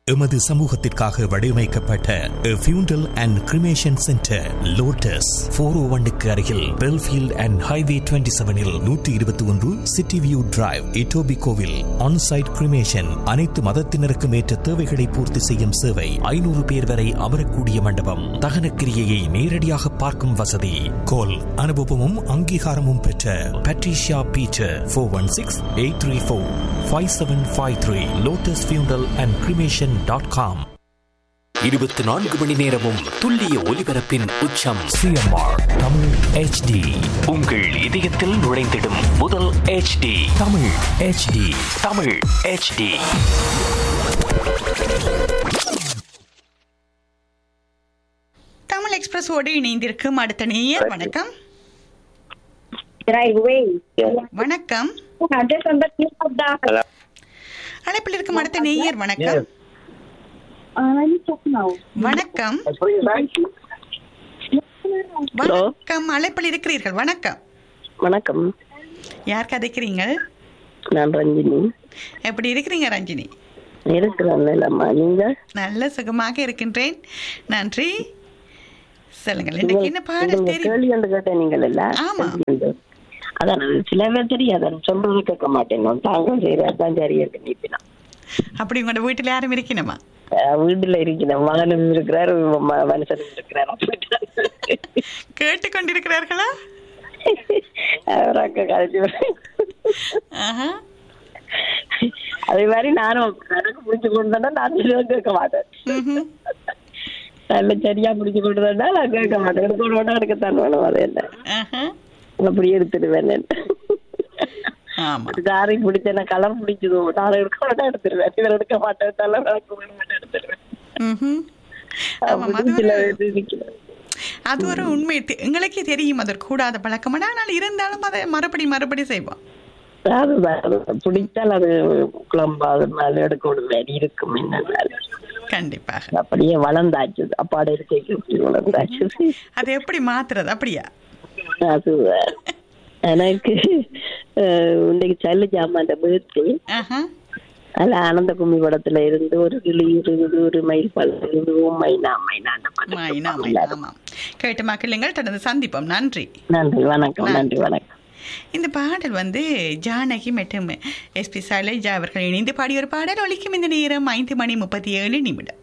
எமது சமூகத்திற்காக வடிவமைக்கப்பட்ட funeral and cremation centre Lotus four O ஒன்னுக்கு அருகில் பெல்ஃபீல்ட் அண்ட் ஹைவே டுவெண்ட்டி செவனில் நூற்றி இருபத்தி ஒன்று சிட்டி வியூ டிரைவ் இட்டோபி கோவில் ஆன்சைட் கிரிமேஷன் அனைத்து மதத்தினருக்கும் ஏற்ற தேவைகளை பூர்த்தி செய்யும் சேவை ஐநூறு பேர் வரை அமரக்கூடிய மண்டபம் தகனக்கிரியையை நேரடியாக பார்க்கும் வசதி கோல் அனுபவமும் அங்கீகாரமும் பெற்ற Patricia Peter four one six eight three four five seven five three Lotus funeral and cremation dot com இருபத்தி நான்கு மணி நேரமும் துல்லிய ஒலிபரப்பின் உச்சம் சிஎம்ஆர் தமிழ் ஹெச்டி உங்கள் இதயத்தில் நுழைந்திடும் முதல் HD Tamil HD Tamil HD Tamil எக்ஸ்பிரஸோடு இணைந்திருக்கும் அடுத்த நேயர் வணக்கம் Right away. வணக்கம் Ada sambat ni pada. அழைப்பில் இருக்கும் அடுத்த நேயர் வணக்கம் Ah, ni cak now. வணக்கம் வணக்கம் அழைப்பில் இருக்கிறீர்கள் வணக்கம் வணக்கம் யார் கதைக்கிறீங்க நான் ரஞ்சினி எப்படி இருக்கிறீங்க ரஞ்சினி இருக்கிறேன் இல்லம்மா நீங்க நல்ல சுகமாக இருக்கின்றேன் நன்றி சொல்லுங்கள் இன்னைக்கு என்ன பாடல் நீங்க தெரியும் கேள்வி ஒன்று கேட்டேன் நீங்கள் இல்ல ஆமா. கேள்வி ஒன்று. அதான் அது சில பேர் தெரியாது நான் சொல்றது கேட்க மாட்டேன் நான் தாங்க சரி அதான் சரி இருக்கு நீப்பினா அப்படி உங்களோட வீட்டில் யாரும் இருக்கணுமா வீட்டுல இருக்கிறேன் மகனும் இருக்கிறார் ம- மனுஷனும் இருக்கிறார் அப்படித்தான். கேட்டுக்கொண்டிருக்கிறார்களா அவர் அக்கா கழிச்சு ஆஹா. அதே மாதிரி நானும் எனக்கு பிடிச்சு கொண்டு நான் சொல்லுவதை கேட்க மாட்டேன் ம்ஹும். நல்ல சரியா பிடிச்சு கொண்டு வந்தா நான் கேட்க மாட்டேன் எனக்கு ஒரு வட்டம் எடுக்கத்தான் வேணும் அது என்ன ஆஹா. அப்படி எடுத்துடுவேன் ஆமா தாரை பிடிச்ச கலர் பிடிச்சதோ தாரை எடுக்க மாட்டேன் எடுத்துருவேன் இவர் எடுக்க மாட்டேன் தலை விளக்க மாட்டேன் எடுத்துருவேன் ம்ஹும். ஆமாம், அது அப்படி சில ஒரு- இது இருக்கிறது. அது ஒரு உண்மை தெ- எங்களுக்கே தெரியும் அது ஒரு கூடாத பழக்கம் ஆனால் இருந்தாலும் அதை மறுபடி மறுபடி செய்வோம் அதுதான் அதுதான். பிடித்தால் அது குழம்பாது மேல எடுக்க விடுவேன் இருக்கும் என்ன கண்டிப்பாக அப்படியே வளர்ந்தாச்சு அப்பாட இருக்க வளர்ந்தாச்சு அதை எப்படி மாத்துறது அப்படியா அதுதான் எனக்கு அஹ், இன்னைக்கு சல்லு ஜாமான் பேர்த்து ஆஹா. அதுல ஆனந்த கும்மி படத்துல இருந்து ஒரு கிளி இருக்குது ஒரு மயில் பழம் இருந்து ஓ மைனா மைனா அந்த பாட்டு மைனா கேட்போம் மைனா எல்லாரும். ஆமாம் கேட்டு மக்களுங்கள் தொடர்ந்து சந்திப்போம் நன்றி நன்றி வணக்கம் நன்றி வணக்கம் இந்த பாடல் வந்து ஜானகி மற்றும் எஸ்பி சைலஜா அவர்கள் இணைந்து பாடிய ஒரு பாடல் ஒலிக்கும் இந்த நேரம் ஐந்து மணி முப்பத்தி ஏழு நிமிடம்